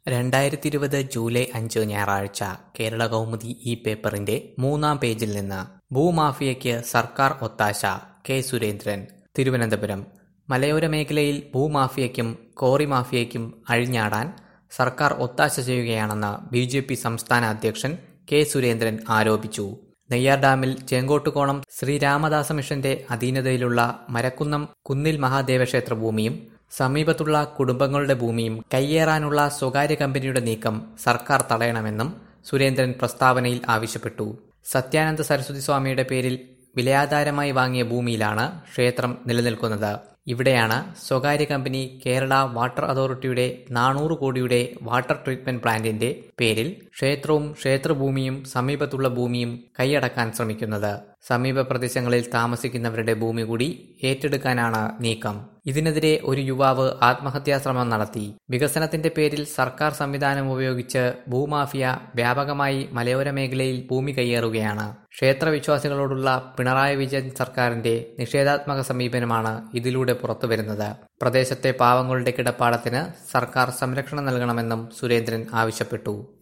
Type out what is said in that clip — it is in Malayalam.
രണ്ടായിരത്തിയിരുപത് ജൂലൈ അഞ്ച് ഞായറാഴ്ച കേരള കൗമുദി ഈ പേപ്പറിന്റെ മൂന്നാം പേജിൽ നിന്ന് ഭൂമാഫിയയ്ക്ക് സർക്കാർ ഒത്താശ കെ സുരേന്ദ്രൻ തിരുവനന്തപുരം മലയോര മേഖലയിൽ ഭൂമാഫിയയ്ക്കും കോറി മാഫിയയ്ക്കും അഴിഞ്ഞാടാൻ സർക്കാർ ഒത്താശ ചെയ്യുകയാണെന്ന് ബി ജെ പി സംസ്ഥാന അധ്യക്ഷൻ കെ സുരേന്ദ്രൻ ആരോപിച്ചു നെയ്യാർ ഡാമിൽ ചേങ്കോട്ടുകോണം ശ്രീരാമദാസ മിഷന്റെ അധീനതയിലുള്ള മരക്കുന്നം കുന്നിൽ മഹാദേവക്ഷേത്ര ഭൂമിയും സമീപത്തുള്ള കുടുംബങ്ങളുടെ ഭൂമിയും കയ്യേറാനുള്ള സ്വകാര്യ കമ്പനിയുടെ നീക്കം സർക്കാർ തടയണമെന്നും സുരേന്ദ്രൻ പ്രസ്താവനയിൽ ആവശ്യപ്പെട്ടു സത്യാനന്ദ സരസ്വതി സ്വാമിയുടെ പേരിൽ വിലയാധാരമായി വാങ്ങിയ ഭൂമിയിലാണ് ക്ഷേത്രം നിലനിൽക്കുന്നത് ഇവിടെയാണ് സ്വകാര്യ കമ്പനി കേരള വാട്ടർ അതോറിറ്റിയുടെ നാനൂറ് കോടിയുടെ വാട്ടർ ട്രീറ്റ്മെന്റ് പ്ലാന്റിന്റെ പേരിൽ ക്ഷേത്രവും ക്ഷേത്രഭൂമിയും സമീപത്തുള്ള ഭൂമിയും കൈയടക്കാൻ ശ്രമിക്കുന്നത് സമീപ പ്രദേശങ്ങളിൽ താമസിക്കുന്നവരുടെ ഭൂമി കൂടി ഏറ്റെടുക്കാനാണ് നീക്കം ഇതിനെതിരെ ഒരു യുവാവ് ആത്മഹത്യാശ്രമം നടത്തി വികസനത്തിന്റെ പേരിൽ സർക്കാർ സംവിധാനം ഉപയോഗിച്ച് ഭൂമാഫിയ വ്യാപകമായി മലയോര മേഖലയിൽ ഭൂമി കയ്യേറുകയാണ് ക്ഷേത്രവിശ്വാസികളോടുള്ള പിണറായി വിജയൻ സർക്കാരിന്റെ നിഷേധാത്മക സമീപനമാണ് ഇതിലൂടെ പുറത്തുവരുന്നത് പ്രദേശത്തെ പാവങ്ങളുടെ കിടപ്പാടത്തിന് സർക്കാർ സംരക്ഷണം നൽകണമെന്നും സുരേന്ദ്രൻ ആവശ്യപ്പെട്ടു